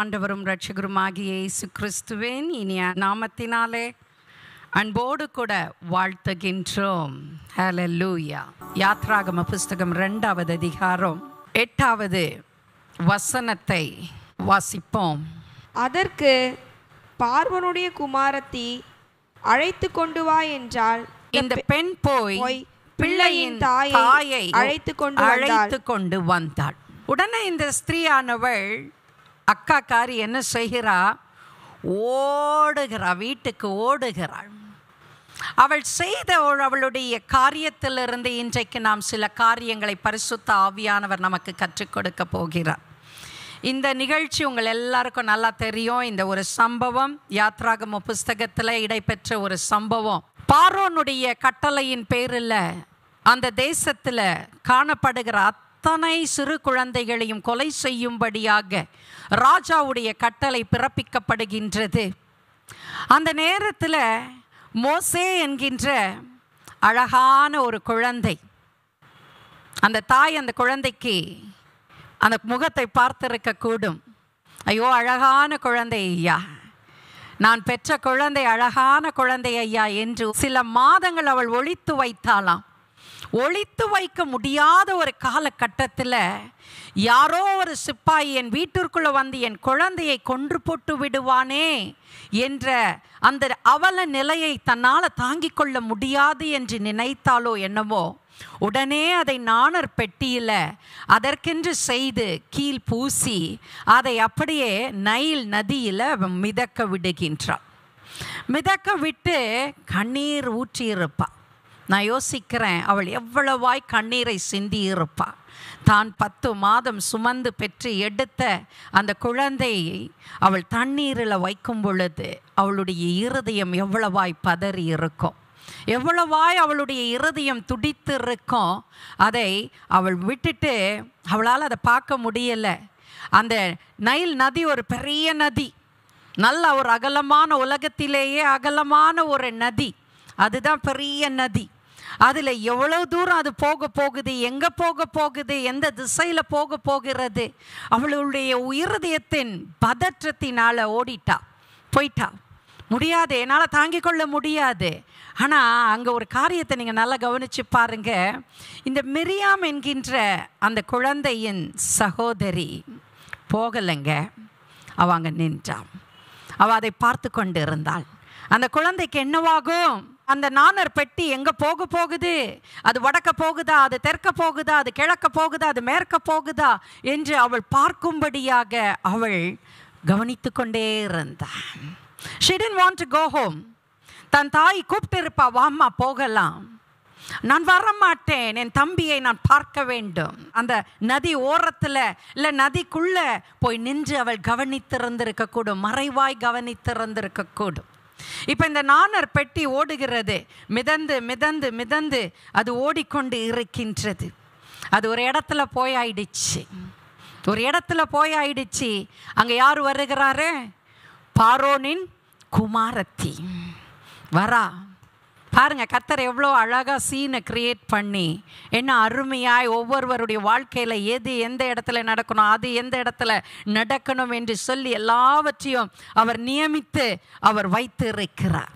ஆண்டவரும் இரட்சகருமாகிய இயேசு கிறிஸ்துவின் இனிய நாமத்தினாலே அன்போடு கூட வாழ்த்துகின்றோம் ஹalleluya யாத்ராகம புஸ்தகம் ரெண்டாவது அதிகாரம் எட்டாவது வசனத்தை வாசிப்போம் அதற்கு பார்வனுடைய குமாரத்தி அழைத்து கொண்டு வா என்றால் இந்த பெண் போய் போய் பிள்ளையின் பிள்ளையின் தாயை தாயை அழைத்து கொண்டு வந்தாள். அழைத்து கொண்டு வந்தாள் உடனே இந்த ஸ்திரீயானவள் அக்கா காரி என்ன செய்கிறா ஓடுகிறா வீட்டுக்கு ஓடுகிறாள் அவள் செய்த ஒரு அவளுடைய காரியத்திலிருந்து இன்றைக்கு நாம் சில காரியங்களை பரிசுத்த ஆவியானவர் நமக்கு கற்றுக் கொடுக்க போகிறார் இந்த நிகழ்ச்சி உங்கள் எல்லாருக்கும் நல்லா தெரியும் இந்த ஒரு சம்பவம் யாத்ராகம புஸ்தகத்தில் இடைபெற்ற ஒரு சம்பவம் பார்வோனுடைய கட்டளையின் பேரில் அந்த தேசத்தில் காணப்படுகிற அத்தனை சிறு குழந்தைகளையும் கொலை செய்யும்படியாக ராஜாவுடைய கட்டளை பிறப்பிக்கப்படுகின்றது அந்த நேரத்தில் மோசே என்கின்ற அழகான ஒரு குழந்தை அந்த தாய் அந்த குழந்தைக்கு அந்த முகத்தை பார்த்திருக்க கூடும் ஐயோ அழகான குழந்தை ஐயா நான் பெற்ற குழந்தை அழகான குழந்தை ஐயா என்று சில மாதங்கள் அவள் ஒழித்து வைத்தாளாம் ஒழித்து வைக்க முடியாத ஒரு காலகட்டத்தில் யாரோ ஒரு சிப்பாய் என் வீட்டிற்குள்ள வந்து என் குழந்தையை கொன்று போட்டு விடுவானே என்ற அந்த அவல நிலையை தன்னால் தாங்கிக் கொள்ள முடியாது என்று நினைத்தாலோ என்னவோ உடனே அதை நாணர் பெட்டியில் அதற்கென்று செய்து கீழ் பூசி அதை அப்படியே நைல் நதியில் மிதக்க விடுகின்றாள் மிதக்க விட்டு கண்ணீர் ஊற்றியிருப்பா நான் யோசிக்கிறேன் அவள் எவ்வளவாய் கண்ணீரை சிந்தி இருப்பா தான் பத்து மாதம் சுமந்து பெற்று எடுத்த அந்த குழந்தையை அவள் தண்ணீரில் வைக்கும் பொழுது அவளுடைய இருதயம் எவ்வளவாய் பதறி இருக்கும் எவ்வளவாய் அவளுடைய இருதயம் துடித்து இருக்கும் அதை அவள் விட்டுட்டு அவளால் அதை பார்க்க முடியலை அந்த நைல் நதி ஒரு பெரிய நதி நல்ல ஒரு அகலமான உலகத்திலேயே அகலமான ஒரு நதி அதுதான் பெரிய நதி அதில் எவ்வளோ தூரம் அது போக போகுது எங்கே போக போகுது எந்த திசையில் போக போகிறது அவளுடைய உயிரதயத்தின் பதற்றத்தினால் ஓடிட்டா போயிட்டா முடியாது என்னால் தாங்கிக் கொள்ள முடியாது ஆனால் அங்கே ஒரு காரியத்தை நீங்கள் நல்லா கவனித்து பாருங்க இந்த மிரியாம் என்கின்ற அந்த குழந்தையின் சகோதரி போகலைங்க அவ அங்கே நின்றாள் அவள் அதை பார்த்து கொண்டு இருந்தாள் அந்த குழந்தைக்கு என்னவாகும் அந்த நாணர் பெட்டி எங்கே போக போகுது அது வடக்க போகுதா அது தெற்க போகுதா அது கிழக்க போகுதா அது மேற்க போகுதா என்று அவள் பார்க்கும்படியாக அவள் கவனித்து கொண்டே இருந்தாள் she didn't want to go home தன் தாய் கூப்பிட்டு இருப்பா வாம்மா போகலாம் நான் வர மாட்டேன் என் தம்பியை நான் பார்க்க வேண்டும் அந்த நதி ஓரத்தில் இல்லை நதிக்குள்ள போய் நின்று அவள் கவனித்திருந்திருக்க கூடும் மறைவாய் கவனித்திருந்திருக்க கூடும் இப்போ இந்த நாணர் பெட்டி ஓடுகிறது மிதந்து மிதந்து மிதந்து அது ஓடிக்கொண்டு இருக்கின்றது அது ஒரு இடத்துல போய் ஆயிடுச்சு ஒரு இடத்துல போய் ஆயிடுச்சு அங்கே யார் வருகிறாரு பாரோனின் குமாரத்தி வரா பாருங்க கத்தர் எவ்வளோ அழகாக சீனை கிரியேட் பண்ணி என்ன அருமையாய் ஒவ்வொருவருடைய வாழ்க்கையில் எது எந்த இடத்துல நடக்கணும் அது எந்த இடத்துல நடக்கணும் என்று சொல்லி எல்லாவற்றையும் அவர் நியமித்து அவர் வைத்து இருக்கிறார்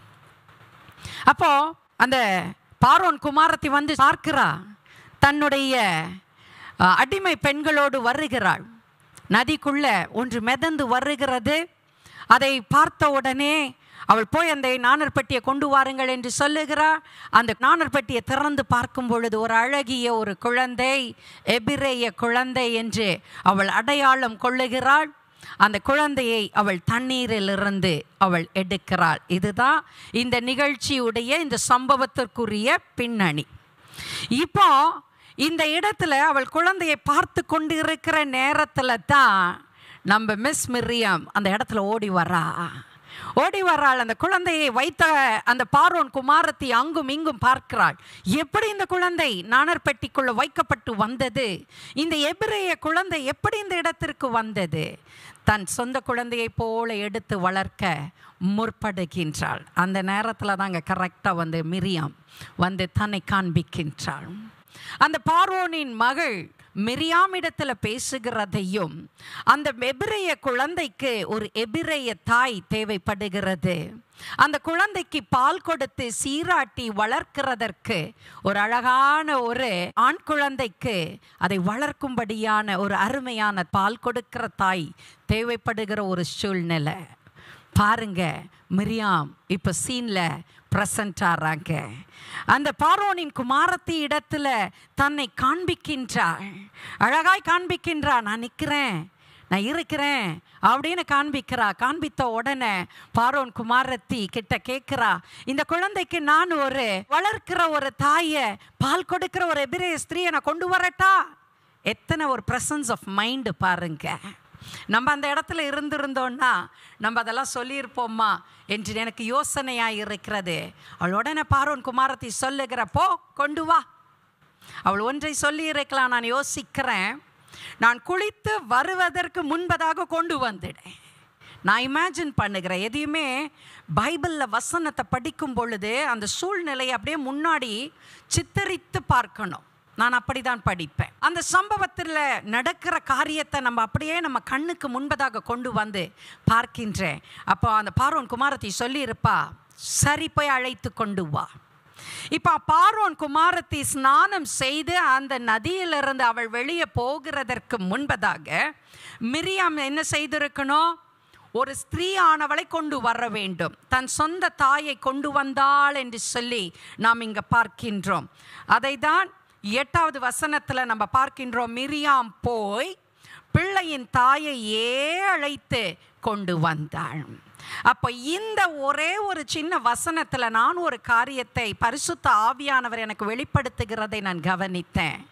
அப்போ அந்த பார்வோன் குமாரத்தி வந்து பார்க்கிறா தன்னுடைய அஹ், அடிமை பெண்களோடு வருகிறாள் நதிக்குள்ள ஒன்று மிதந்து வருகிறது அதை பார்த்த உடனே அவள் போய் அந்த நாணர் பெட்டியை கொண்டு வாருங்கள் என்று சொல்லுகிறாள் அந்த நாணர் பெட்டியை திறந்து பார்க்கும் பொழுது ஒரு அழகிய ஒரு குழந்தை எபிரேய குழந்தை என்று அவள் அடையாளம் கொள்ளுகிறாள் அந்த குழந்தையை அவள் தண்ணீரிலிருந்து அவள் எடுக்கிறாள் இதுதான் இந்த நிகழ்ச்சியுடைய இந்த சம்பவத்திற்குரிய பின்னணி இப்போ இந்த இடத்துல அவள் குழந்தையை பார்த்து கொண்டு இருக்கிற நேரத்தில் தான் நம்ம மிஸ் மிரியம் அந்த இடத்துல ஓடி வரா ஓடி வர்றாள் அந்த குழந்தையை வைத்த அந்த பார்வோன் குமாரத்தி அங்கும் இங்கும் பார்க்கிறாள் எப்படி இந்த குழந்தை நாணர் பெட்டிக்குள்ள வைக்கப்பட்டு வந்தது இந்த எபிரேய குழந்தை எப்படி இந்த இடத்திற்கு வந்தது தன் சொந்த குழந்தையைப் போல எடுத்து வளர்க்க முற்படுகின்றாள் அந்த நேரத்தில் தாங்க கரெக்டாக வந்து மிரியாம் வந்து தன்னை காண்பிக்கின்றாள் அந்த பார்வோனின் மகள் மிரியாமிடத்தில் பேசுகிறதையும் அந்த எபிரைய குழந்தைக்கு ஒரு எபிரைய தாய் தேவைப்படுகிறது அந்த குழந்தைக்கு பால் கொடுத்து சீராட்டி வளர்க்கிறதற்கு ஒரு அழகான ஒரு ஆண் குழந்தைக்கு அதை வளர்க்கும்படியான ஒரு அருமையான பால் கொடுக்கிற தாய் தேவைப்படுகிற ஒரு சூழ்நிலை பாருங்க மிரியாம் இப்போ சீன்ல பிரசன்ட் ஆறாங்க அந்த பார்வோனின் குமாரத்தி இடத்துல தன்னை காண்பிக்கின்றாள் அழகாய் காண்பிக்கின்றா நான் நிற்கிறேன் நான் இருக்கிறேன் அப்படின்னு காண்பிக்கிறா காண்பித்த உடனே பாரோன் குமாரத்தி கிட்ட கேட்கிறா இந்த குழந்தைக்கு நான் ஒரு வளர்க்கிற ஒரு தாயை பால் கொடுக்கிற ஒரு எபிரேய ஸ்திரீயை நான் கொண்டு வரட்டா எத்தனை ஒரு ப்ரெசன்ஸ் ஆஃப் மைண்டு பாருங்க நம்ம அந்த இடத்துல இருந்திருந்தோன்னா நம்ம அதெல்லாம் சொல்லியிருப்போமா என்று எனக்கு யோசனையாக இருக்கிறது அவள் உடனே பாரோன் குமாரத்தி சொல்லுகிற போ கொண்டு வா அவள் ஒன்றை சொல்லி இருக்கலாம் நான் யோசிக்கிறேன் நான் குளித்து வருவதற்கு முன்பதாக கொண்டு வந்துடேன் நான் இமேஜின் பண்ணுகிறேன் எதையுமே பைபிளில் வசனத்தை படிக்கும் பொழுது அந்த சூழ்நிலையை அப்படியே முன்னாடி சித்தரித்து பார்க்கணும் நான் அப்படி தான் படிப்பேன் அந்த சம்பவத்தில் நடக்கிற காரியத்தை நம்ம அப்படியே நம்ம கண்ணுக்கு முன்பதாக கொண்டு வந்து பார்க்கின்றேன் அப்போ அந்த பார்வன் குமாரத்தை சொல்லியிருப்பா சரி போய் அழைத்து கொண்டு வா இப்போ பார்வோன் குமாரத்தி ஸ்நானம் செய்து அந்த நதியிலிருந்து அவள் வெளியே போகிறதற்கு முன்பதாக மிரியாம் என்ன செய்திருக்கணும் ஒரு ஸ்திரீ ஆனவளை கொண்டு வர வேண்டும் தன் சொந்த தாயை கொண்டு வந்தாள் என்று சொல்லி நாம் இங்கே பார்க்கின்றோம் அதை தான் எட்டாவது வசனத்தில் நம்ம பார்க்கின்றோம் மிரியாம் போய் பிள்ளையின் தாயையே அழைத்து கொண்டு வந்தாள் அப்போ இந்த ஒரே ஒரு சின்ன வசனத்தில் நான் ஒரு காரியத்தை பரிசுத்த ஆவியானவர் எனக்கு வெளிப்படுத்துகிறதை நான் கவனித்தேன்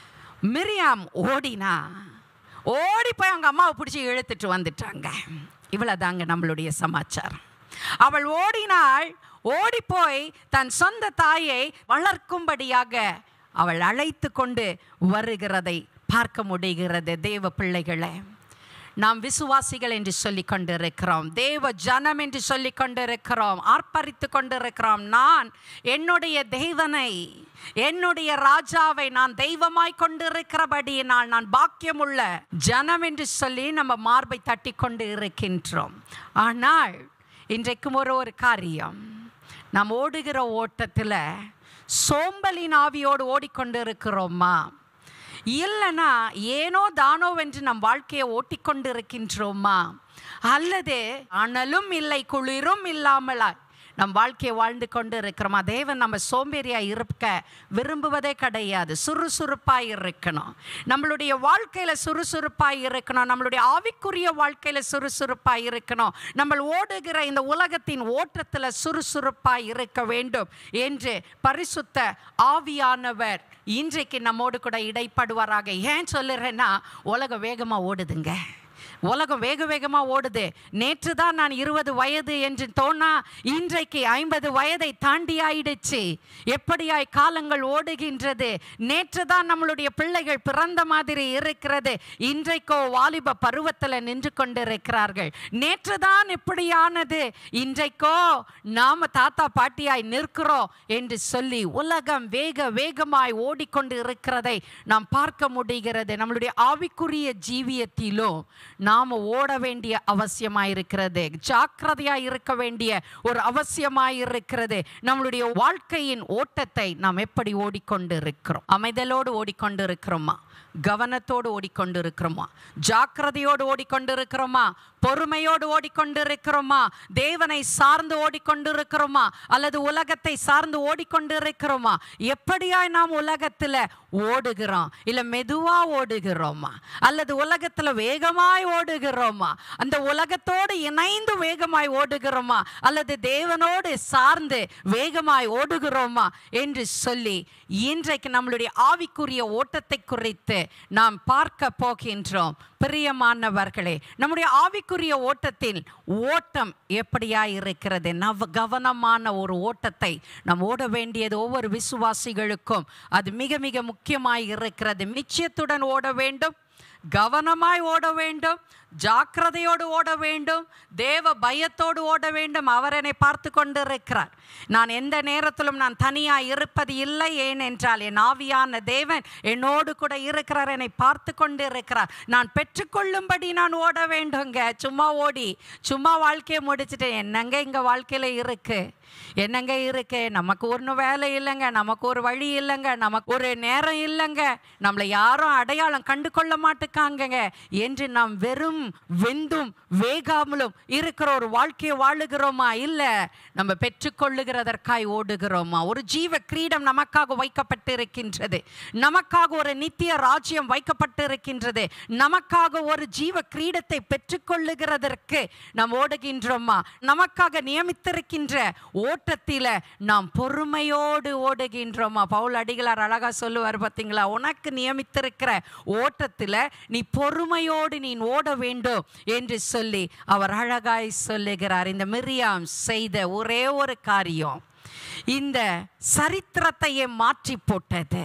மிரியாம் ஓடினா ஓடி போய் அவங்க அம்மாவை பிடிச்சி இழுத்துட்டு வந்துட்டாங்க இவ்வளோதாங்க நம்மளுடைய சமாச்சாரம் அவள் ஓடினாள் ஓடி போய் தன் சொந்த தாயை வளர்க்கும்படியாக அவள் அழைத்து கொண்டு வருகிறதை பார்க்க முடிகிறது தேவ பிள்ளைகளை நாம் விசுவாசிகள் என்று சொல்லி கொண்டிருக்கிறோம் தேவ ஜனம் என்று சொல்லி கொண்டிருக்கிறோம் ஆர்ப்பரித்து கொண்டிருக்கிறோம் நான் என்னுடைய தேவனை என்னுடைய ராஜாவை நான் தெய்வமாய் கொண்டிருக்கிறபடியினால் நான் பாக்கியமுள்ள ஜனம் என்று சொல்லி நம்ம மார்பை தட்டி கொண்டு இருக்கின்றோம் ஆனால் இன்றைக்கும் ஒரு ஒரு காரியம் நாம் ஓடுகிற ஓட்டத்தில் சோம்பலின் ஆவியோடு ஓடிக்கொண்டு இருக்கிறோமா இல்லைனா ஏனோ தானோ என்று நம் வாழ்க்கையை ஓட்டிக்கொண்டு இருக்கின்றோமா அல்லது அனலும் இல்லை குளிரும் இல்லாமலா நம் வாழ்க்கையை வாழ்ந்து கொண்டு இருக்கிறோமா தேவன் நம்ம சோம்பேறியாக இருக்க விரும்புவதே கிடையாது சுறுசுறுப்பாக இருக்கணும் நம்மளுடைய வாழ்க்கையில் சுறுசுறுப்பாக இருக்கணும் நம்மளுடைய ஆவிக்குரிய வாழ்க்கையில் சுறுசுறுப்பாக இருக்கணும் நம்ம ஓடுகிற இந்த உலகத்தின் ஓட்டத்தில் சுறுசுறுப்பாக இருக்க வேண்டும் என்று பரிசுத்த ஆவியானவர் இன்றைக்கு நம்மோடு கூட இடைப்படுவாராக ஏன் சொல்லுறேன்னா உலகம் வேகமாக ஓடுதுங்க உலகம் வேக வேகமாக ஓடுது நேற்று தான் நான் இருபது வயது என்று தோணா இன்றைக்கு ஐம்பது வயதை தாண்டி ஆயிடுச்சு எப்படியாய் காலங்கள் ஓடுகின்றது நேற்று தான் நம்மளுடைய பிள்ளைகள் பிறந்த மாதிரி இருக்கிறது இன்றைக்கோ வாலிப பருவத்தில் நின்று கொண்டிருக்கிறார்கள் நேற்று தான் இப்படியானது இன்றைக்கோ நாம தாத்தா பாட்டியாய் நிற்கிறோம் என்று சொல்லி உலகம் வேக வேகமாய் ஓடிக்கொண்டு இருக்கிறதை நாம் பார்க்க முடிகிறது நம்மளுடைய ஆவிக்குரிய ஜீவியத்திலும் நாம் ஓட வேண்டிய அவசியமாக இருக்கிறது ஜாக்கிரதையாக இருக்க வேண்டிய ஒரு அவசியமாக இருக்கிறது நம்மளுடைய வாழ்க்கையின் ஓட்டத்தை நாம் எப்படி ஓடிக்கொண்டு இருக்கிறோம் அமைதலோடு ஓடிக்கொண்டு இருக்கிறோமா கவனத்தோடு ஓடிக்கொண்டு இருக்கிறோமா ஜாக்கிரதையோடு ஓடிக்கொண்டு இருக்கிறோமா பொறுமையோடு ஓடிக்கொண்டு இருக்கிறோமா தேவனை சார்ந்து ஓடிக்கொண்டு இருக்கிறோமா அல்லது உலகத்தை சார்ந்து ஓடிக்கொண்டு இருக்கிறோமா எப்படியாய் நாம் உலகத்தில் ஓடுகிறோம் இல்லை மெதுவாக ஓடுகிறோமா அல்லது உலகத்தில் வேகமாய் ஓடுகிறோமா அந்த உலகத்தோடு இணைந்து வேகமாய் ஓடுகிறோமா அல்லது தேவனோடு சார்ந்து வேகமாய் ஓடுகிறோமா என்று சொல்லி இன்றைக்கு நம்மளுடைய ஆவிக்குரிய ஓட்டத்தை குறித்து நாம் பார்க்க போகின்றோம் பிரியமானவர்களே நம்முடைய ஆவிக்குரிய ஓட்டத்தில் ஓட்டம் எப்படியா இருக்கிறது நவ கவனமான ஒரு ஓட்டத்தை நாம் ஓட வேண்டியது ஒவ்வொரு விசுவாசிகளுக்கும் அது மிக மிக முக்கியமாய் இருக்கிறது நிச்சயத்துடன் ஓட வேண்டும் கவனமாய் ஓட வேண்டும் ஜாக்கிரதையோடு ஓட வேண்டும் தேவ பயத்தோடு ஓட வேண்டும் அவர் என்னை பார்த்து கொண்டிருக்கிறார் நான் எந்த நேரத்திலும் நான் தனியாய் இருப்பது இல்லை ஏனென்றால் என் ஆவியான தேவன் என்னோடு கூட இருக்கிறார் என்னை பார்த்து கொண்டு இருக்கிறார் நான் பெற்றுக்கொள்ளும்படி நான் ஓட வேண்டுங்க சும்மா ஓடி சும்மா வாழ்க்கையை முடிச்சுட்டு என்னங்க இங்கே வாழ்க்கையில் இருக்கு என்னங்க இருக்கு நமக்கு ஒன்றும் வேலை இல்லைங்க நமக்கு ஒரு வழி இல்லைங்க நமக்கு ஒரு நேரம் இல்லைங்க நம்மளை யாரும் அடையாளம் கண்டு கொள்ள மாட்டுக்காங்கங்க என்று நாம் வெறும் வெந்தும் வேகாமலும் இருக்கிற ஒரு வாழ்க்கையை வாழுகிறோமா இல்லை நம்ம பெற்றுக்கொள்ளுகிறதற்காய் ஓடுகிறோமா ஒரு ஜீவ கிரீடம் நமக்காக வைக்கப்பட்டிருக்கின்றது நமக்காக ஒரு நித்திய ராஜ்யம் வைக்கப்பட்டிருக்கின்றது நமக்காக ஒரு ஜீவ கிரீடத்தை பெற்றுக்கொள்ளுகிறதற்கு நாம் ஓடுகின்றோமா நமக்காக நியமித்திருக்கின்ற ஓட்டத்தில நாம் பொறுமையோடு ஓடுகின்றோமா பவுல் அடிகளார் அழகா சொல்லுவார் பார்த்தீங்களா உனக்கு நியமித்திருக்கிற ஓட்டத்தில் நீ பொறுமையோடு நீ ஓட வேண்டும் என்று சொல்லி அவர் அழகாய் சொல்லுகிறார் இந்த மிரியாம் செய்த ஒரே ஒரு காரியம் இந்த சரித்திரத்தையே மாற்றி போட்டது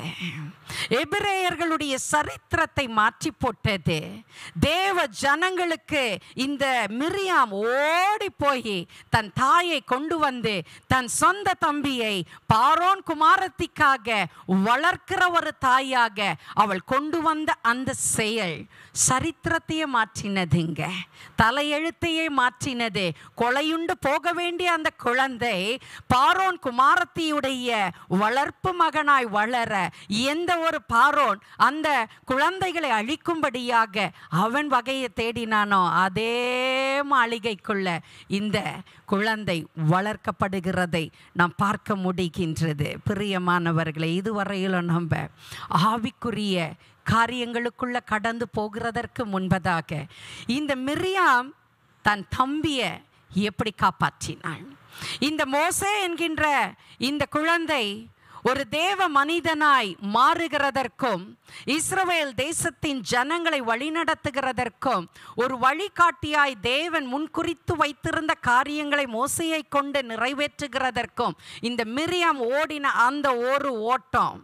எபிரேயர்களுடைய சரித்திரத்தை மாற்றி போட்டது தேவ ஜனங்களுக்கு இந்த மிரியாம் ஓடி போய் தன் தாயை கொண்டு வந்து தன் சொந்த தம்பியை பாரோன் குமாரத்திக்காக வளர்க்கிற ஒரு தாயாக அவள் கொண்டு வந்த அந்த செயல் சரித்திரத்தையே மாற்றினதுங்க தலையெழுத்தையே மாற்றினது கொலையுண்டு போக வேண்டிய அந்த குழந்தை பாரோன் குமாரத்தியுடைய வளர்ப்பு மகனாய் வளர எந்த ஒரு பாரோன் அந்த குழந்தைகளை அழிக்கும்படியாக அவன் வகையை தேடினானோ அதே மாளிகைக்குள்ள இந்த குழந்தை வளர்க்கப்படுகிறதை நாம் பார்க்க முடிகின்றது பிரியமானவர்களை இதுவரையிலும் நம்ம ஆவிக்குரிய காரியங்களுக்குள்ள கடந்து போகிறதற்கு முன்பதாக இந்த மிரியாம் தன் தம்பியை எப்படி காப்பாற்றினாள் இந்த மோசே என்கின்ற இந்த குழந்தை ஒரு தேவ மனிதனாய் மாறுகிறதற்கும் இஸ்ரவேல் தேசத்தின் ஜனங்களை வழிநடத்துகிறதற்கும் ஒரு வழிகாட்டியாய் தேவன் முன்குறித்து வைத்திருந்த காரியங்களை மோசையை கொண்டு நிறைவேற்றுகிறதற்கும் இந்த மிரியாம் ஓடின அந்த ஒரு ஓட்டம்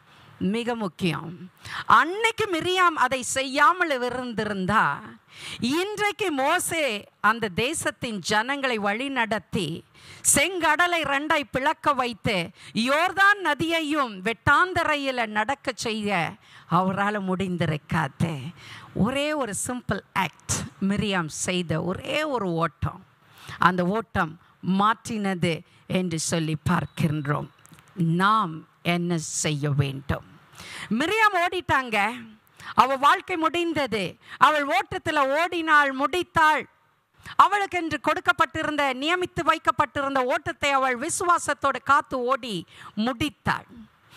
மிக முக்கியம் அன்னைக்கு மிரியாம் அதை செய்யாமல் இருந்திருந்தா இன்றைக்கு மோசே அந்த தேசத்தின் ஜனங்களை வழிநடத்தி செங்கடலை ரெண்டாய் பிளக்க வைத்து யோர்தான் நதியையும் வெட்டாந்தரையில் நடக்க செய்ய அவரால் முடிந்திருக்காது ஒரே ஒரு சிம்பிள் ஆக்ட் மிரியாம் செய்த ஒரே ஒரு ஓட்டம் அந்த ஓட்டம் மாற்றினது என்று சொல்லி பார்க்கின்றோம் நாம் என்ன செய்ய வேண்டும் மிரியாம் ஓடிட்டாங்க அவ வாழ்க்கை முடிந்தது அவள் ஓட்டத்தில் ஓடினாள் முடித்தாள் அவளுக்கு என்று கொடுக்கப்பட்டிருந்த நியமித்து வைக்கப்பட்டிருந்த ஓட்டத்தை அவள் விசுவாசத்தோடு காத்து ஓடி முடித்தாள்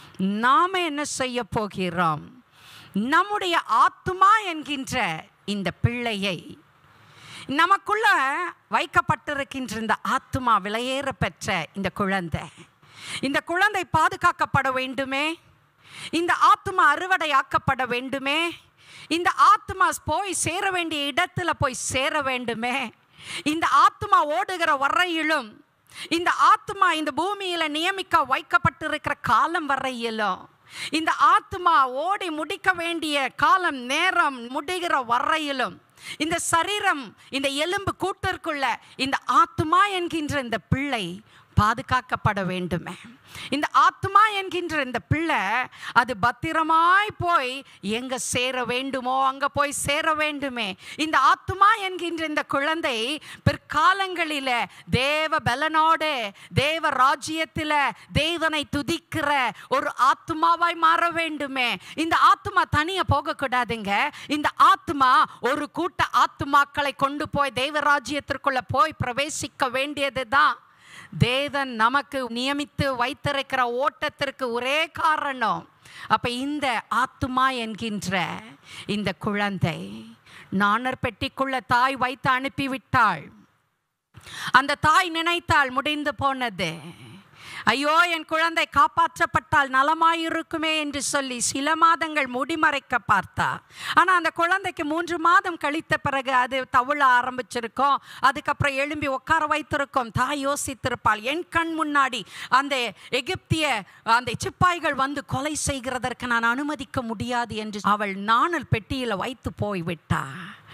நாம என்ன செய்ய போகிறோம் நம்முடைய ஆத்துமா என்கின்ற இந்த பிள்ளையை நமக்குள்ள வைக்கப்பட்டிருக்கின்ற இந்த ஆத்துமா விலையேற பெற்ற இந்த குழந்தை இந்த குழந்தை பாதுகாக்கப்பட வேண்டுமே இந்த ஆத்மா அறுவடையாக்கப்பட வேண்டுமே இந்த ஆத்மா போய் சேர வேண்டிய இடத்துல போய் சேர வேண்டுமே இந்த ஆத்மா ஓடுகிற வரையிலும் இந்த ஆத்மா இந்த பூமியில நியமிக்க வைக்கப்பட்டிருக்கிற காலம் வரையிலும் இந்த ஆத்மா ஓடி முடிக்க வேண்டிய காலம் நேரம் முடிகிற வரையிலும் இந்த சரீரம் இந்த எலும்பு கூட்டிற்குள்ள இந்த ஆத்மா என்கின்ற இந்த பிள்ளை பாதுகாக்கப்பட வேண்டுமே இந்த ஆத்மா என்கின்ற இந்த பிள்ளை அது பத்திரமாய் போய் எங்க சேர வேண்டுமோ அங்க போய் சேர வேண்டுமே இந்த ஆத்மா என்கின்ற இந்த குழந்தை பிற்காலங்களில தேவ பலனோடு தேவ ராஜ்யத்தில் தேவனை துதிக்கிற ஒரு ஆத்மாவாய் மாற வேண்டுமே இந்த ஆத்மா தனியா போகக்கூடாதுங்க இந்த ஆத்மா ஒரு கூட்ட ஆத்மாக்களை கொண்டு போய் தேவ ராஜ்யத்திற்குள்ள போய் பிரவேசிக்க வேண்டியது தான் தேவன் நமக்கு நியமித்து வைத்திருக்கிற ஓட்டத்திற்கு ஒரே காரணம் அப்ப இந்த ஆத்துமா என்கின்ற இந்த குழந்தை நாணர் பெட்டிக்குள்ள தாய் வைத்து அனுப்பிவிட்டாள் அந்த தாய் நினைத்தால் முடிந்து போனது ஐயோ என் குழந்தை காப்பாற்றப்பட்டால் நலமாயிருக்குமே என்று சொல்லி சில மாதங்கள் முடிமறைக்க பார்த்தா ஆனால் அந்த குழந்தைக்கு மூன்று மாதம் கழித்த பிறகு அது தவிழ ஆரம்பிச்சிருக்கோம் அதுக்கப்புறம் எழும்பி உட்கார வைத்திருக்கோம் தாய் யோசித்திருப்பாள் என் கண் முன்னாடி அந்த எகிப்திய அந்த சிப்பாய்கள் வந்து கொலை செய்கிறதற்கு நான் அனுமதிக்க முடியாது என்று அவள் நாணல் பெட்டியில் வைத்து போய்விட்டா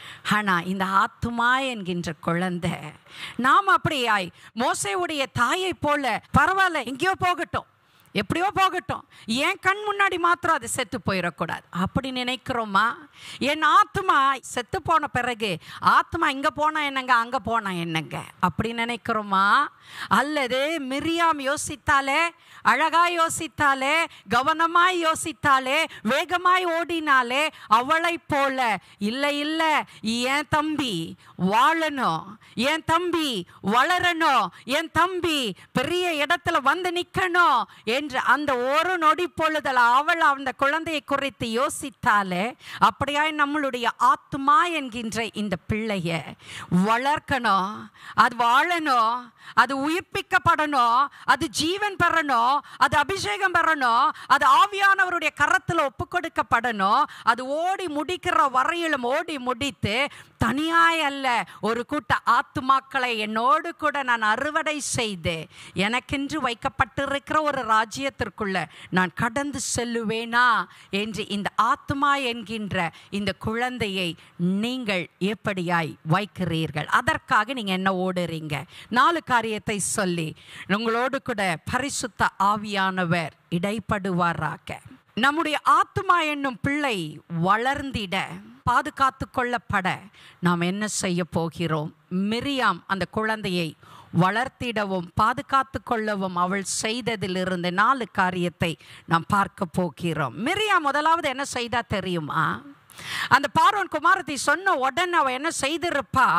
ஆனால் இந்த ஆத்துமா என்கின்ற குழந்தை நாம் அப்படியாய் மோசையுடைய தாயை போல பரவாயில்ல எங்கேயோ போகட்டும் எப்படியோ போகட்டும் என் கண் முன்னாடி மாத்திரம் அது செத்து போயிடக்கூடாது அப்படி நினைக்கிறோமா என் ஆத்மா செத்து போன பிறகு ஆத்மா இங்கே போனா என்னங்க அங்கே போனா என்னங்க அப்படி நினைக்கிறோமா அல்லது மிரியாம் யோசித்தாலே அழகாய் யோசித்தாலே கவனமாய் யோசித்தாலே வேகமாய் ஓடினாலே அவளைப் போல இல்லை இல்லை என் தம்பி வாழணும் என் தம்பி வளரணும் என் தம்பி பெரிய இடத்துல வந்து நிற்கணும் என்று அந்த ஒரு நொடி பொழுதல் அவள் அந்த குழந்தையை குறித்து யோசித்தாலே அப்படியாய் நம்மளுடைய ஆத்மா என்கின்ற இந்த பிள்ளைய வளர்க்கணும் அது வாழணும் அது உயிர்ப்பிக்கப்படணும் அது ஜீவன் பெறணும் அது அபிஷேகம் பெறணும் அது ஆவியானவருடைய கரத்தில் ஒப்பு கொடுக்கப்படணும் அது ஓடி முடிக்கிற வரையிலும் ஓடி முடித்து தனியாய் அல்ல ஒரு கூட்ட ஆத்துமாக்களை என்னோடு கூட நான் அறுவடை செய்து எனக்கென்று வைக்கப்பட்டிருக்கிற ஒரு ராஜ்யத்திற்குள்ள நான் கடந்து செல்லுவேனா என்று இந்த ஆத்மா என்கின்ற இந்த குழந்தையை நீங்கள் எப்படியாய் வைக்கிறீர்கள் அதற்காக நீங்க என்ன ஓடுறீங்க நாலு காரியத்தை சொல்லி உங்களோடு கூட பரிசுத்த ஆவியானவர் இடைப்படுவாராக நம்முடைய ஆத்மா என்னும் பிள்ளை வளர்ந்திட பாதுகாத்து கொள்ளப்பட நாம் என்ன செய்ய போகிறோம் மிரியாம் அந்த குழந்தையை வளர்த்திடவும் பாதுகாத்து கொள்ளவும் அவள் செய்ததிலிருந்து நாலு காரியத்தை நாம் பார்க்க போகிறோம் மிரியா முதலாவது என்ன செய்தா தெரியுமா அந்த பார்வன் குமாரத்தை சொன்ன உடனே அவள் என்ன செய்திருப்பா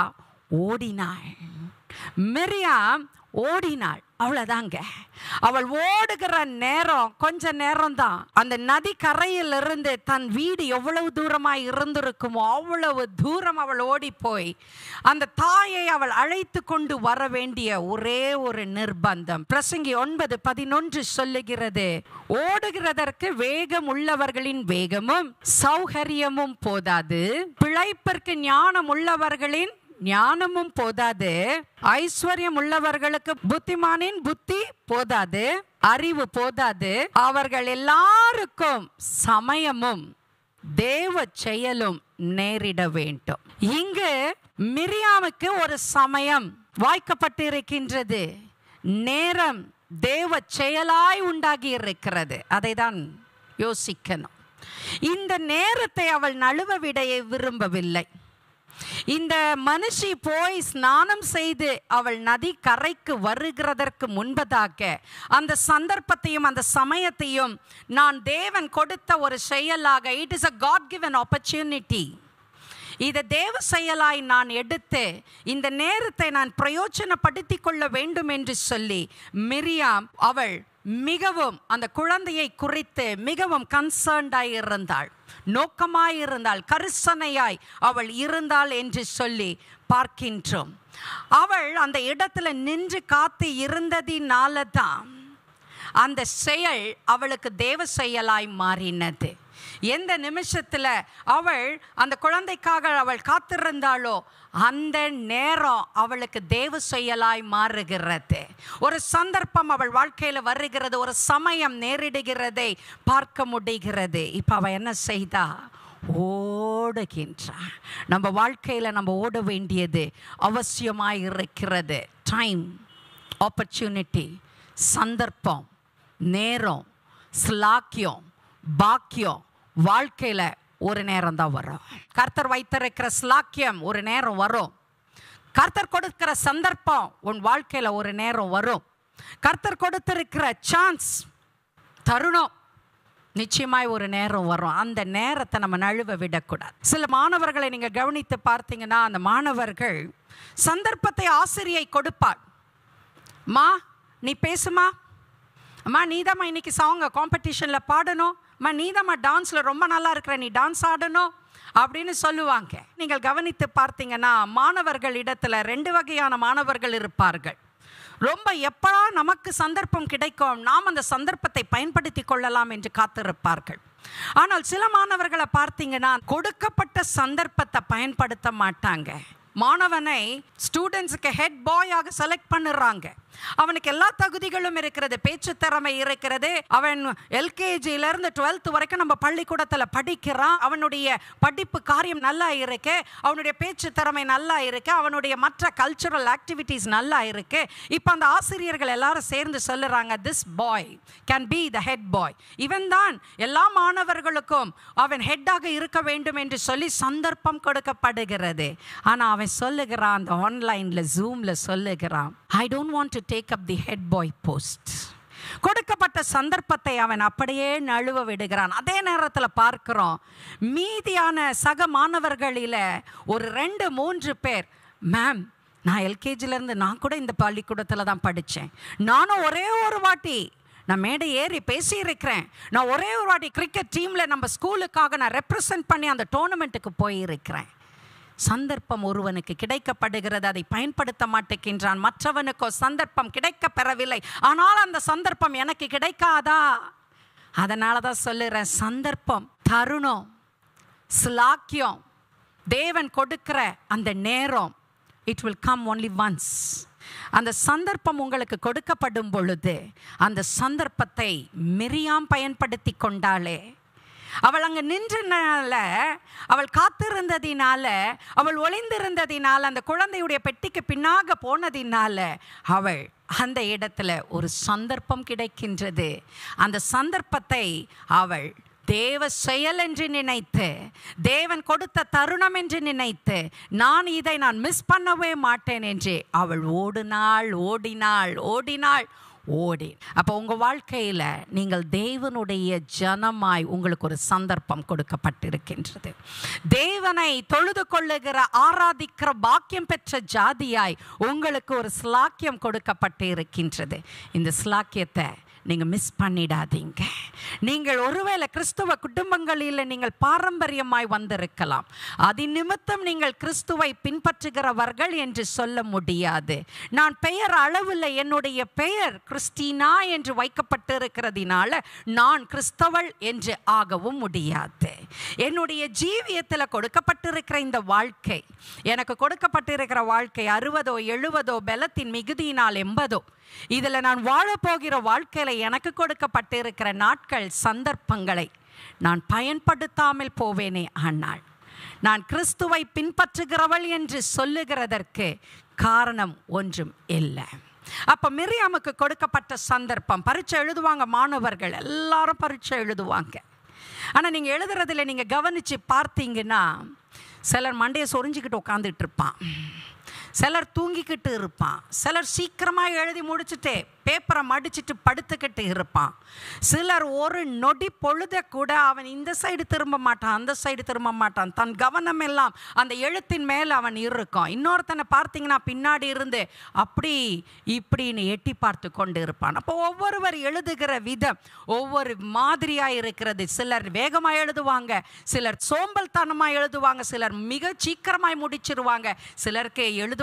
ஓடினாள் மிரியாம் ஓடினாள் அவ்வளோதாங்க அவள் ஓடுகிற நேரம் கொஞ்ச நேரம் தான் அந்த நதி கரையிலிருந்து தன் வீடு எவ்வளவு தூரமாய் இருந்திருக்குமோ அவ்வளவு தூரம் அவள் ஓடி போய் அந்த தாயை அவள் அழைத்து கொண்டு வர வேண்டிய ஒரே ஒரு நிர்பந்தம் பிரசங்கி ஒன்பது பதினொன்று சொல்லுகிறது ஓடுகிறதற்கு வேகம் உள்ளவர்களின் வேகமும் சௌகரியமும் போதாது பிழைப்பிற்கு ஞானம் உள்ளவர்களின் ஞானமும் போதாது ஐஸ்வர்யம் உள்ளவர்களுக்கு புத்திமானின் புத்தி போதாது அறிவு போதாது அவர்கள் எல்லாருக்கும் சமயமும் தேவ செயலும் நேரிட வேண்டும் இங்கு மிரியாவுக்கு ஒரு சமயம் வாய்க்கப்பட்டிருக்கின்றது நேரம் தேவ செயலாய் உண்டாகி இருக்கிறது அதை தான் யோசிக்கணும் இந்த நேரத்தை அவள் நழுவ விட விரும்பவில்லை இந்த மனுஷி போய் ஸ்நானம் செய்து அவள் நதி கரைக்கு வருகிறதற்கு முன்பதாக அந்த சந்தர்ப்பத்தையும் அந்த சமயத்தையும் நான் தேவன் கொடுத்த ஒரு செயலாக it is a God given opportunity இதை தேவ செயலாய் நான் எடுத்து இந்த நேரத்தை நான் பிரயோஜனப்படுத்தி கொள்ள வேண்டும் என்று சொல்லி மிரியாம் அவள் மிகவும் அந்த குழந்தையை குறித்து மிகவும் கன்சர்ன்டாய் இருந்தாள் நோக்கமாய் இருந்தாள் கரிசனையாய் அவள் இருந்தாள் என்று சொல்லி பார்க்கின்றோம் அவள் அந்த இடத்துல நின்று காத்து இருந்ததினால தான் அந்த செயல் அவளுக்கு தேவ செயலாய் மாறினது எந்த நிமிஷத்தில் அவள் அந்த குழந்தைக்காக அவள் காத்திருந்தாளோ அந்த நேரம் அவளுக்கு தேவ செயலாய் மாறுகிறது ஒரு சந்தர்ப்பம் அவள் வாழ்க்கையில் வருகிறது ஒரு சமயம் நேரிடுகிறதை பார்க்க முடிகிறது இப்போ அவள் என்ன செய்தா ஓடுகின்றாள் நம்ம வாழ்க்கையில் நம்ம ஓட வேண்டியது அவசியமாக இருக்கிறது டைம் ஆப்பர்ச்சுனிட்டி சந்தர்ப்பம் நேரம் ஸ்லாக்கியம் பாக்கியம் வாழ்க்கையில் ஒரு நேரம் தான் வரும் கர்த்தர் வைத்திருக்கிற ஸ்லாக்கியம் ஒரு நேரம் வரும் கர்த்தர் கொடுக்கிற சந்தர்ப்பம் உன் வாழ்க்கையில் ஒரு நேரம் வரும் கர்த்தர் கொடுத்திருக்கிற சான்ஸ் தருணம் நிச்சயமாய் ஒரு நேரம் வரும் அந்த நேரத்தை நம்ம நழுவ விடக்கூடாது சில மாணவர்களை நீங்கள் கவனித்து பார்த்தீங்கன்னா அந்த மாணவர்கள் சந்தர்ப்பத்தை ஆசிரியை கொடுப்பாள் மா நீ பேசுமா அம்மா நீதாம்மா இன்னைக்கு சாங் காம்படிஷனில் பாடணும் அம்மா நீதாம்மா டான்ஸில் ரொம்ப நல்லா இருக்கிற நீ டான்ஸ் ஆடணும் அப்படின்னு சொல்லுவாங்க நீங்கள் கவனித்து பார்த்தீங்கன்னா மாணவர்கள் இடத்துல ரெண்டு வகையான மாணவர்கள் இருப்பார்கள் ரொம்ப எப்படா நமக்கு சந்தர்ப்பம் கிடைக்கும் நாம் அந்த சந்தர்ப்பத்தை பயன்படுத்தி கொள்ளலாம் என்று காத்திருப்பார்கள் ஆனால் சில மாணவர்களை பார்த்தீங்கன்னா கொடுக்கப்பட்ட சந்தர்ப்பத்தை பயன்படுத்த மாட்டாங்க மாணவனை ஸ்டூடெண்ட்ஸுக்கு ஹெட் பாயாக செலக்ட் பண்ணுறாங்க அவனுக்கு எல்லா தகுதிகளும் இருக்கிறது பேச்சு திறமை இருக்கிறது அவன் எல்கேஜியிலேருந்து டுவெல்த் வரைக்கும் நம்ம பள்ளிக்கூடத்தில் படிக்கிறான் அவனுடைய படிப்பு காரியம் நல்லா இருக்கு அவனுடைய பேச்சு திறமை நல்லா இருக்கு அவனுடைய மற்ற கல்ச்சுரல் ஆக்டிவிட்டீஸ் நல்லா இருக்கு இப்போ அந்த ஆசிரியர்கள் எல்லாரும் சேர்ந்து சொல்லுறாங்க this boy can be the head boy இவன் தான் எல்லா மாணவர்களுக்கும் அவன் ஹெட்டாக இருக்க வேண்டும் என்று சொல்லி சந்தர்ப்பம் கொடுக்கப்படுகிறது ஆனால் அவன் சொல்லுகிறான் அந்த ஆன்லைனில் ஜூமில் சொல்லுகிறான் I don't want to take up the head boy post கொடுக்கப்பட்ட சந்தர்ப்பத்தை அவன் அப்படியே நழுவ விடுகிறான் அதே நேரத்தில் பார்க்கிறோம் மீதியான சக மாணவர்களில் ஒரு ரெண்டு மூன்று பேர் மேம் நான் எல்கேஜிலேருந்து நான் கூட இந்த பள்ளிக்கூடத்தில் தான் படித்தேன் நானும் ஒரே ஒரு வாட்டி நான் மேடை ஏறி பேசியிருக்கிறேன் நான் ஒரே ஒரு வாட்டி கிரிக்கெட் டீமில் நம்ம ஸ்கூலுக்காக நான் ரெப்ரசன்ட் பண்ணி அந்த டோர்னமெண்ட்டுக்கு போயிருக்கிறேன் சந்தர்ப்பம் ஒருவனுக்கு கிடைக்கப்படுகிறது அதை பயன்படுத்த மாட்டேங்கின்றான் மற்றவனுக்கோ சந்தர்ப்பம் கிடைக்க பெறவில்லை ஆனால் அந்த சந்தர்ப்பம் எனக்கு கிடைக்காதா அதனால தான் சொல்லுறேன் சந்தர்ப்பம் தருணம் ஸ்லாக்கியம் தேவன் கொடுக்கிற அந்த நேரம் it will come only once அந்த சந்தர்ப்பம் உங்களுக்கு கொடுக்கப்படும் பொழுது அந்த சந்தர்ப்பத்தை மிரியாம் பயன்படுத்தி கொண்டாளே அவள் அங்கே நின்றனால அவள் காத்திருந்ததினால அவள் ஒளிந்திருந்ததினால அந்த குழந்தையுடைய பெட்டிக்கு பின்னாக போனதினால அவள் அந்த இடத்துல ஒரு சந்தர்ப்பம் கிடைக்கின்றது அந்த சந்தர்ப்பத்தை அவள் தேவ செயல் என்று நினைத்து தேவன் கொடுத்த தருணம் என்று நினைத்து நான் இதை நான் மிஸ் பண்ணவே மாட்டேன் என்று அவள் ஓடினாள் ஓடினாள் ஓடினாள் ஓடி அப்போ உங்கள் வாழ்க்கையில் நீங்கள் தேவனுடைய ஜனமாய் உங்களுக்கு ஒரு சந்தர்ப்பம் கொடுக்கப்பட்டிருக்கின்றது தேவனை தொழுது கொள்ளுகிற ஆராதிக்கிற பாக்கியம் பெற்ற ஜாதியாய் உங்களுக்கு ஒரு ஸ்லாக்கியம் கொடுக்கப்பட்டு இருக்கின்றது இந்த ஸ்லாக்கியத்தை நீங்கள் மிஸ் பண்ணிடாதீங்க நீங்கள் ஒருவேளை கிறிஸ்துவ குடும்பங்களில் நீங்கள் பாரம்பரியமாய் வந்திருக்கலாம் அது நிமித்தம் நீங்கள் கிறிஸ்துவை பின்பற்றுகிறவர்கள் என்று சொல்ல முடியாது நான் பெயர் அளவில் என்னுடைய பெயர் கிறிஸ்டினா என்று வைக்கப்பட்டிருக்கிறதினால நான் கிறிஸ்தவள் என்று ஆகவும் முடியாது என்னுடைய ஜீவியத்தில் கொடுக்கப்பட்டிருக்கிற இந்த வாழ்க்கை எனக்கு கொடுக்கப்பட்டிருக்கிற வாழ்க்கை அறுபதோ எழுபதோ பலத்தின் மிகுதியினால் எண்பதோ இதில் நான் வாழப்போகிற வாழ்க்கையில் எனக்கு கொடுக்கப்பட்டிருக்கிற நாட்கள் சந்தர்ப்பங்களை நான் பயன்படுத்தாமல் போவேனே ஆனால் நான் கிறிஸ்துவை பின்பற்றுகிறவள் என்று சொல்லுகிறதற்கு காரணம் ஒன்றும் இல்லை அப்போ மிரியாமுக்கு கொடுக்கப்பட்ட சந்தர்ப்பம் பரீட்சை எழுதுவாங்க மாணவர்கள் எல்லாரும் பரீட்சை எழுதுவாங்க ஆனால் நீங்கள் எழுதுறதுல நீங்கள் கவனித்து பார்த்தீங்கன்னா சிலர் மண்டையை சொரிஞ்சிக்கிட்டு உட்காந்துட்டு இருப்பான் சிலர் தூங்கிக்கிட்டு இருப்பான் சிலர் சீக்கிரமாக எழுதி முடிச்சுட்டு பேப்பரை மடிச்சிட்டு படுத்துக்கிட்டு இருப்பான் சிலர் ஒரு நொடி பொழுத கூட அவன் இந்த சைடு திரும்ப மாட்டான் அந்த சைடு திரும்ப மாட்டான் தன் கவனம் எல்லாம் அந்த எழுத்தின் மேலே அவன் இருக்கும் இன்னொருத்தனை பார்த்தீங்கன்னா பின்னாடி இருந்து அப்படி இப்படின்னு எட்டி பார்த்து கொண்டு இருப்பான் அப்போ ஒவ்வொருவர் எழுதுகிற விதம் ஒவ்வொரு மாதிரியாக இருக்கிறது சிலர் வேகமாக எழுதுவாங்க சிலர் சோம்பல்தனமாக எழுதுவாங்க சிலர் மிக சீக்கிரமாய் முடிச்சிருவாங்க சிலருக்கு எழுதுவாங்க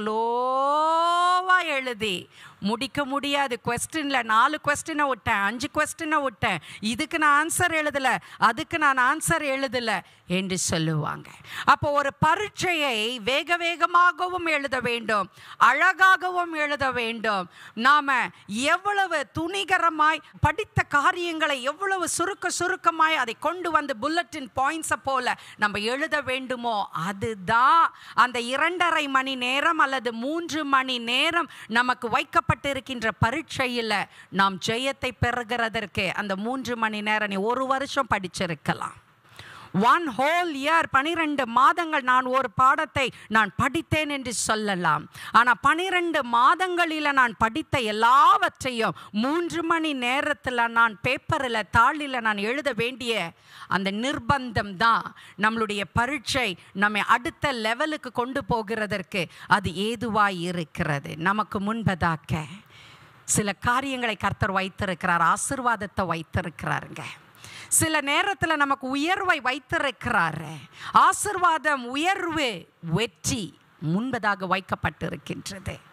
ஸ்லோவாக எழுதி முடிக்க முடியாது கொஸ்டினில் நாலு கொஸ்டினை விட்டேன் அஞ்சு கொஸ்டினை விட்டேன் இதுக்கு நான் ஆன்சர் எழுதலை அதுக்கு நான் ஆன்சர் எழுதலை என்று சொல்லுவாங்க அப்போ ஒரு பரீட்சையை வேக வேகமாகவும் எழுத வேண்டும் அழகாகவும் எழுத வேண்டும் நாம் எவ்வளவு துணிகரமாய் படித்த காரியங்களை எவ்வளவு சுருக்க சுருக்கமாய் அதை கொண்டு வந்து புல்லட்டின் பாயிண்ட்ஸை போல நம்ம எழுத வேண்டுமோ அதுதான் அந்த இரண்டரை மணி நேரம் அல்லது மூன்று மணி நேரம் நமக்கு வைக்கப்பட்டிருக்கின்ற பரீட்சையில் நாம் ஜெயத்தை பெறுகிறதற்கு அந்த மூன்று மணி நேரம் நீ ஒரு வருஷம் படிச்சிருக்கலாம் ஒன் ஹோல் இயர் பனிரெண்டு மாதங்கள் நான் ஒரு பாடத்தை நான் படித்தேன் என்று சொல்லலாம் ஆனால் பனிரெண்டு மாதங்களில் நான் படித்த எல்லாவற்றையும் மூன்று மணி நேரத்தில் நான் பேப்பரில் தாளில் நான் எழுத வேண்டிய அந்த நிர்பந்தம் தான் நம்மளுடைய பரீட்சை நம்மை அடுத்த லெவலுக்கு கொண்டு போகிறதற்கு அது ஏதுவாய் இருக்கிறது நமக்கு முன்பதாக சில காரியங்களை கர்த்தர் வைத்திருக்கிறார் ஆசிர்வாதத்தை வைத்திருக்கிறாருங்க சில நேரத்தில் நமக்கு உயர்வை வைத்திருக்கிறாரு ஆசிர்வாதம் உயர்வு வெற்றி முன்பதாக வைக்கப்பட்டிருக்கின்றது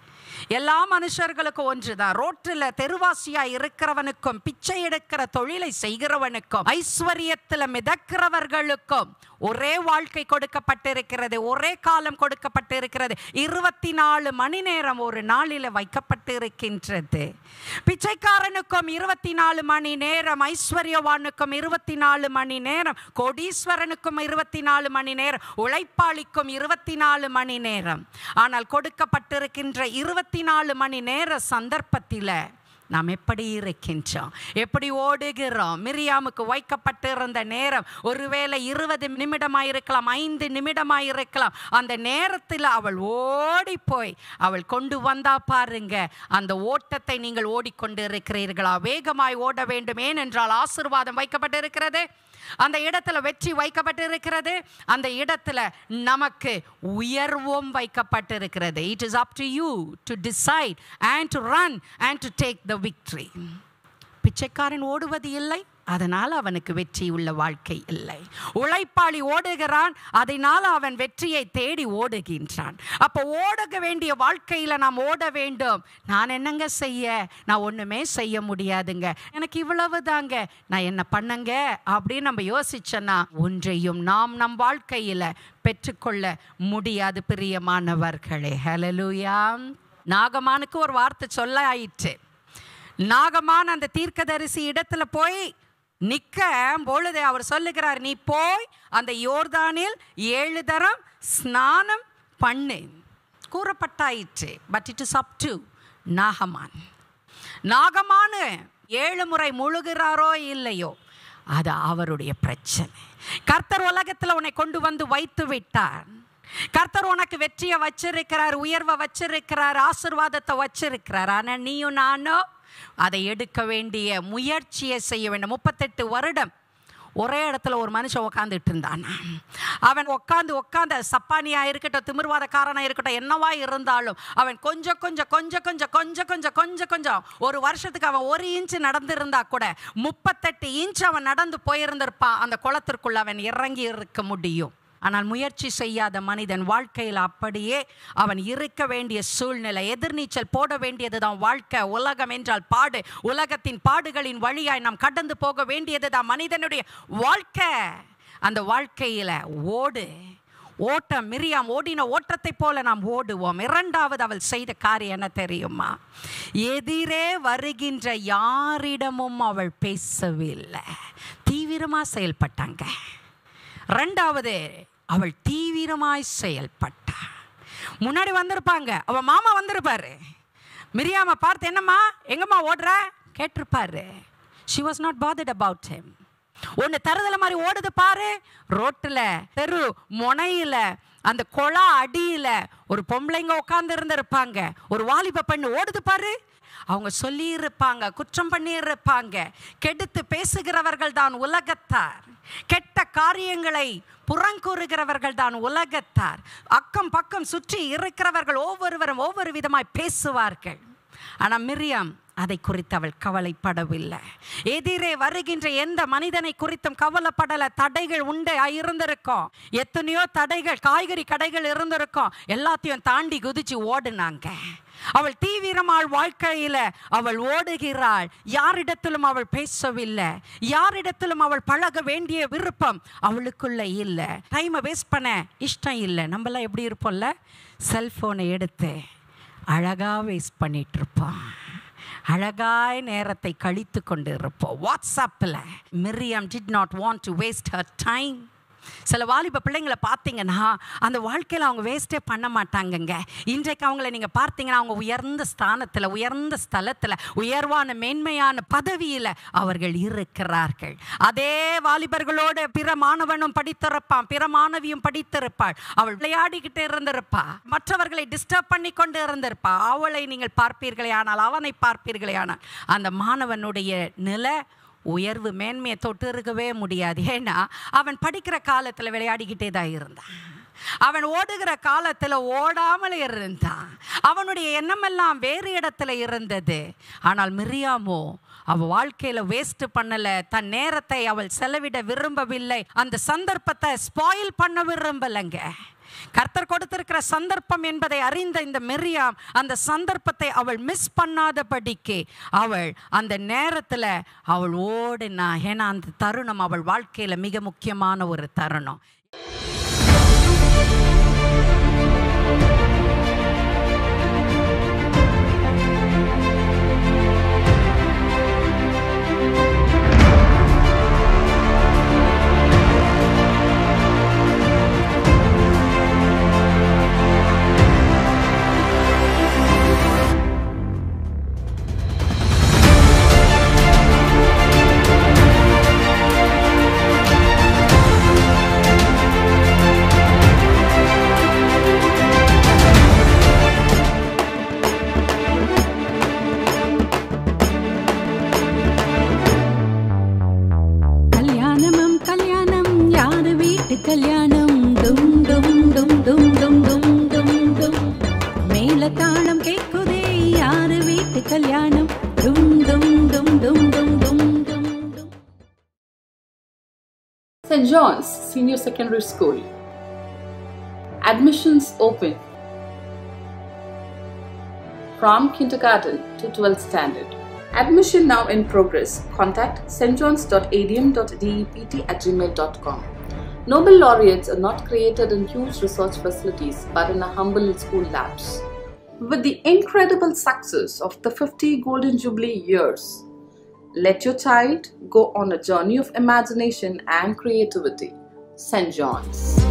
எல்லா மனுஷர்களுக்கும் ஒன்றுதான் ரோட்டில் தெருவாசியா இருக்கிறவனுக்கும் பிச்சை எடுக்கிற தொழிலை செய்கிறவனுக்கும் ஐஸ்வர்யத்தில் மிதக்கிறவர்களுக்கும் ஒரே வாழ்க்கை கொடுக்கப்பட்டிருக்கிறது ஒரே காலம் கொடுக்கப்பட்டிருக்கிறது இருபத்தி நாலு மணி நேரம் ஒரு நாளில் வைக்கப்பட்டிருக்கின்றது பிச்சைக்காரனுக்கும் இருபத்தி நாலு மணி நேரம் ஐஸ்வர்யவானுக்கும் இருபத்தி நாலு மணி நேரம் கோடீஸ்வரனுக்கும் இருபத்தி நாலு மணி நேரம் உழைப்பாளிக்கும் இருபத்தி நாலு மணி நேரம் ஆனால் கொடுக்கப்பட்டிருக்கின்ற இருபத்தி நாலு மணி நேர சந்தர்ப்பத்தில் நாம் எப்படி இருக்கின்றோம் எப்படி ஓடுகிறோம் மிரியாமுக்கு வைக்கப்பட்டிருந்த நேரம் ஒருவேளை இருபது நிமிடமாக இருக்கலாம் ஐந்து நிமிடமாக இருக்கலாம் அந்த நேரத்தில் அவள் ஓடி போய் அவள் கொண்டு வந்தா பாருங்க அந்த ஓட்டத்தை நீங்கள் ஓடிக்கொண்டு இருக்கிறீர்களா வேகமாய் ஓட வேண்டும் ஏனென்றால் ஆசிர்வாதம் வைக்கப்பட்டிருக்கிறது அந்த இடத்துல வெற்றி வைக்கப்பட்டிருக்கிறது அந்த இடத்துல நமக்கு உயர்வும் வைக்கப்பட்டிருக்கிறது it is up to you to decide and to run and to take the victory பிச்சைக்காரன் ஓடுவது இல்லை அதனால் அவனுக்கு வெற்றி உள்ள வாழ்க்கை இல்லை உழைப்பாளி ஓடுகிறான் அதனால் அவன் வெற்றியை தேடி ஓடுகின்றான் அப்போ ஓடுக வேண்டிய வாழ்க்கையில் நாம் ஓட வேண்டும் நான் என்னங்க செய்ய நான் ஒன்றுமே செய்ய முடியாதுங்க எனக்கு இவ்வளவு தாங்க நான் என்ன பண்ணுங்க அப்படின்னு நம்ம யோசிச்சோன்னா ஒன்றையும் நாம் நம் வாழ்க்கையில் பெற்றுக்கொள்ள முடியாது பிரியமானவர்களே ஹலலூயா நாகமானுக்கு ஒரு வார்த்தை சொல்ல ஆயிற்று நாகமான் அந்த தீர்க்கதரிசி இடத்துல போய் நிற்க பொழுது அவர் சொல்லுகிறார் நீ போய் அந்த யோர்தானில் ஏழு தரம் ஸ்நானம் பண்ணு கூறப்பட்டாயிற்று but it is up to நாகமான் நாகமானு ஏழு முறை முழுகிறாரோ இல்லையோ அது அவருடைய பிரச்சனை கர்த்தர் உலகத்தில் உன்னை கொண்டு வந்து வைத்து விட்டார் கர்த்தர் உனக்கு வெற்றியை வச்சிருக்கிறார் உயர்வை வச்சிருக்கிறார் ஆசிர்வாதத்தை வச்சிருக்கிறார் ஆனால் நீயும் நானும் அதை எடுக்க வேண்டிய முயற்சியை செய்ய வேண்டும் முப்பத்தெட்டு வருடம் ஒரே இடத்துல ஒரு மனுஷன் உட்காந்துட்டு இருந்தான் அவன் உட்காந்து உட்காந்து சப்பானியாக இருக்கட்டும் திமிர்வாதக்காரனாக இருக்கட்டும் என்னவா இருந்தாலும் அவன் கொஞ்சம் கொஞ்சம் கொஞ்சம் கொஞ்சம் கொஞ்சம் கொஞ்சம் கொஞ்சம் கொஞ்சம் ஒரு வருஷத்துக்கு அவன் ஒரு இன்ச்சு நடந்திருந்தா கூட முப்பத்தெட்டு இன்ச் அவன் நடந்து போயிருந்திருப்பான் அந்த குளத்திற்குள்ள அவன் இறங்கி இருக்க முடியும் ஆனால் முயற்சி செய்யாத மனிதன் வாழ்க்கையில் அப்படியே அவன் இருக்க வேண்டிய சூழ்நிலை எதிர்நீச்சல் போட வேண்டியது தான் வாழ்க்கை உலகம் என்றால் பாடு உலகத்தின் பாடுகளின் வழியாய் நாம் கடந்து போக வேண்டியது தான் மனிதனுடைய வாழ்க்கை அந்த வாழ்க்கையில் ஓடு ஓட்டம் மிரியாம் ஓடின ஓட்டத்தை போல நாம் ஓடுவோம் இரண்டாவது அவள் செய்த காரியம் என்ன தெரியுமா எதிரே வருகின்ற யாரிடமும் அவள் பேசவில்லை தீவிரமாக செயல்பட்டாங்க ரெண்டாவது அவள் தீவிரமாய் செயல்பட்டாள் முன்னாடி வந்திருப்பாங்க அவள் மாமா வந்திருப்பாரு மிரியாம பார்த்து என்னம்மா எங்கம்மா ஓடுற கேட்டிருப்பாரு she was not bothered about him ஒன்று தருதலை மாதிரி ஓடுது பாரு ரோட்டில் தெரு முனையில் அந்த குளா அடியில் ஒரு பொம்பளைங்க உட்காந்து இருந்திருப்பாங்க ஒரு வாலிப பெண்ணு ஓடுது பாரு அவங்க சொல்லியிருப்பாங்க குற்றம் பண்ணியிருப்பாங்க கெடுத்து பேசுகிறவர்கள் தான் உலகத்தார் கெட்ட காரியங்களை புறங்கூறுகிறவர்கள் தான் உலகத்தார் அக்கம் பக்கம் சுற்றி இருக்கிறவர்கள் ஒவ்வொருவரும் ஒவ்வொரு விதமாய் பேசுவார்கள் ஆனால் மிரியாம் அதை குறித்து அவள் கவலைப்படவில்லை எதிரே வருகின்ற எந்த மனிதனை குறித்தும் கவலைப்படலை தடைகள் உண்டு இருந்திருக்கும் எத்தனையோ தடைகள் காய்கறி கடைகள் இருந்திருக்கும் எல்லாத்தையும் தாண்டி குதிச்சு ஓடுனாங்க அவள் தீவிரமாள் வாழ்க்கையில் அவள் ஓடுகிறாள் யாரிடத்திலும் அவள் பேசவில்லை யாரிடத்திலும் அவள் பழக வேண்டிய விருப்பம் அவளுக்குள்ள இல்லை டைமை வேஸ்ட் பண்ண இஷ்டம் இல்லை நம்மளாம் எப்படி இருப்போம்ல செல்ஃபோனை எடுத்து அழகாக வேஸ்ட் பண்ணிட்டு இருப்போம் அழகாய் நேரத்தை கழித்து கொண்டு இருப்போம் வாட்ஸ்அப்பில் Miriam did not want to waste her time சில வாலிப பிள்ளைங்களை பார்த்தீங்கன்னா அந்த வாழ்க்கையில் அவங்க வேஸ்ட்டே பண்ண மாட்டாங்கங்க இன்றைக்கு அவங்கள நீங்கள் பார்த்தீங்கன்னா அவங்க உயர்ந்த ஸ்தானத்தில் உயர்ந்த ஸ்தலத்தில் உயர்வான மேன்மையான பதவியில் அவர்கள் இருக்கிறார்கள் அதே வாலிபர்களோடு பிற மாணவனும் படித்திருப்பான் பிற மாணவியும் படித்திருப்பாள் அவள் விளையாடிக்கிட்டு இருந்திருப்பா மற்றவர்களை டிஸ்டர்ப் பண்ணி கொண்டு இருந்திருப்பா அவளை நீங்கள் பார்ப்பீர்களே ஆனால் அவனை பார்ப்பீர்களே ஆனால் அந்த மாணவனுடைய நிலை உயர்வு மேன்மையை தொட்டு இருக்கவே முடியாது ஏன்னா அவன் படிக்கிற காலத்தில் விளையாடிக்கிட்டே தான் இருந்தான் அவன் ஓடுகிற காலத்தில் ஓடாமல் இருந்தான் அவனுடைய எண்ணமெல்லாம் வேறு இடத்துல இருந்தது ஆனால் மிரியாமோ அவள் வாழ்க்கையில் வேஸ்ட் பண்ணலை தன் நேரத்தை அவள் செலவிட விரும்பவில்லை அந்த சந்தர்ப்பத்தை ஸ்பாயில் பண்ண விரும்பலைங்க கர்த்தர் கொடுத்திருக்கிற சந்தர்ப்பம் என்பதை அறிந்த இந்த மெரியாம் அந்த சந்தர்ப்பத்தை அவள் மிஸ் பண்ணாதபடிக்கு அவள் அந்த நேரத்தில் அவள் ஓடினா ஏன்னா அந்த தருணம் அவள் வாழ்க்கையில் மிக முக்கியமான ஒரு தருணம் கல்யாணமம் கல்யாணம் யாரு வீட்டு கல்யாணம் டும் டும் டும் டும் டும் டும் டும் டும் மேல தாளம் கேட்குதே யாரு வீட்டு கல்யாணம் டும் டும் டும் டும் டும் டும் டும் டும் St. John's Senior Secondary School. Admissions open from kindergarten to 12th standard. Admission now in progress. Contact stjohns.adm.dept at gmail.com. Nobel laureates are not created in huge research facilities but in a humble school labs. With the incredible success of the 50 Golden Jubilee years, let your child go on a journey of imagination and creativity. St. John's.